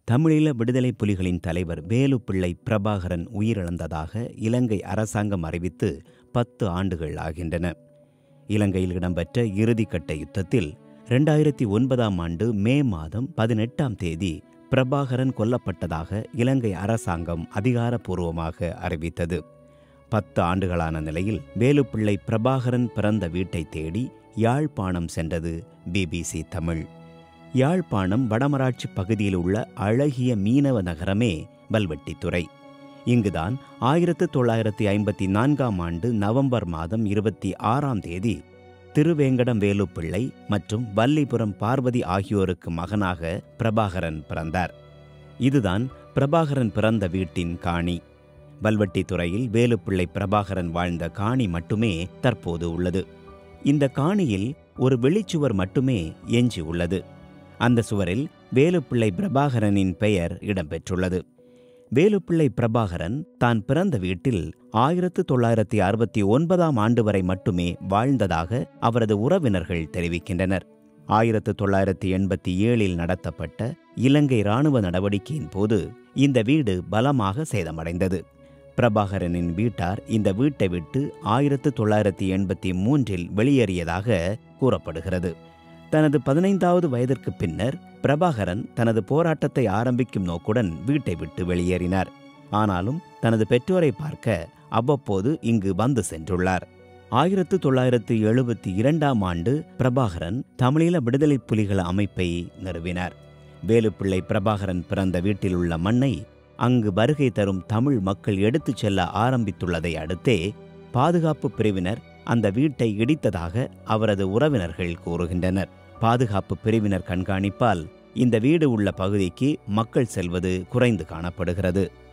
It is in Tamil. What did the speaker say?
தமிழீழ விடுதலை புலிகளின் தலைவர் வேலுப்பிள்ளை பிரபாகரன் உயிரிழந்ததாக இலங்கை அரசாங்கம் அறிவித்து பத்து ஆண்டுகள் ஆகின்றன இலங்கையில் இடம்பெற்ற இறுதிக்கட்ட யுத்தத்தில் இரண்டாயிரத்தி ஒன்பதாம் ஆண்டு மே மாதம் பதினெட்டாம் தேதி பிரபாகரன் கொல்லப்பட்டதாக இலங்கை அரசாங்கம் அதிகாரப்பூர்வமாக அறிவித்தது பத்து ஆண்டுகளான நிலையில் வேலுப்பிள்ளை பிரபாகரன் பிறந்த வீட்டை தேடி யாழ்ப்பாணம் சென்றது பிபிசி தமிழ் யாழ்ப்பாணம் வடமராட்சி பகுதியில் உள்ள அழகிய மீனவ நகரமே வல்வெட்டித்துறை இங்குதான் ஆயிரத்து தொள்ளாயிரத்தி ஐம்பத்தி நான்காம் ஆண்டு நவம்பர் மாதம் இருபத்தி ஆறாம் தேதி திருவேங்கடம் வேலுப்பிள்ளை மற்றும் வல்லிபுரம் பார்வதி ஆகியோருக்கு மகனாக பிரபாகரன் பிறந்தார் இதுதான் பிரபாகரன் பிறந்த வீட்டின் காணி வல்வெட்டித்துறையில் வேலுப்பிள்ளை பிரபாகரன் வாழ்ந்த காணி மட்டுமே தற்போது உள்ளது இந்த காணியில் ஒரு வெளிச்சுவர் மட்டுமே எஞ்சி உள்ளது அந்த சுவரில் வேலுப்பிள்ளை பிரபாகரனின் பெயர் இடம்பெற்றுள்ளது வேலுப்பிள்ளை பிரபாகரன் தான் பிறந்த வீட்டில் ஆயிரத்து தொள்ளாயிரத்தி அறுபத்தி ஒன்பதாம் ஆண்டு வரை மட்டுமே வாழ்ந்ததாக அவரது உறவினர்கள் தெரிவிக்கின்றனர் ஆயிரத்து தொள்ளாயிரத்தி எண்பத்தி ஏழில் நடத்தப்பட்ட இலங்கை இராணுவ நடவடிக்கையின் போது இந்த வீடு பலமாக சேதமடைந்தது பிரபாகரனின் வீட்டார் இந்த வீட்டை விட்டு ஆயிரத்து தொள்ளாயிரத்தி எண்பத்தி மூன்றில் வெளியேறியதாக கூறப்படுகிறது தனது பதினைந்தாவது வயதிற்கு பின்னர் பிரபாகரன் தனது போராட்டத்தை ஆரம்பிக்கும் நோக்குடன் வீட்டை விட்டு வெளியேறினார் ஆனாலும் தனது பெற்றோரை பார்க்க அவ்வப்போது இங்கு வந்து சென்றுள்ளார் ஆயிரத்து தொள்ளாயிரத்து எழுபத்தி இரண்டாம் ஆண்டு பிரபாகரன் தமிழீழ விடுதலை புலிகள் அமைப்பை நிறுவினார் வேலுப்பிள்ளை பிரபாகரன் பிறந்த வீட்டில் உள்ள மண்ணை அங்கு வருகை தரும் தமிழ் மக்கள் எடுத்துச் செல்ல ஆரம்பித்துள்ளதை அடுத்தே பாதுகாப்பு பிரிவினர் அந்த வீட்டை இடித்ததாக அவரது உறவினர்கள் கூறுகின்றனர் பாதுகாப்பு பிரிவினர் கண்காணிப்பால் இந்த வீடு உள்ள பகுதிக்கு மக்கள் செல்வது குறைந்து காணப்படுகிறது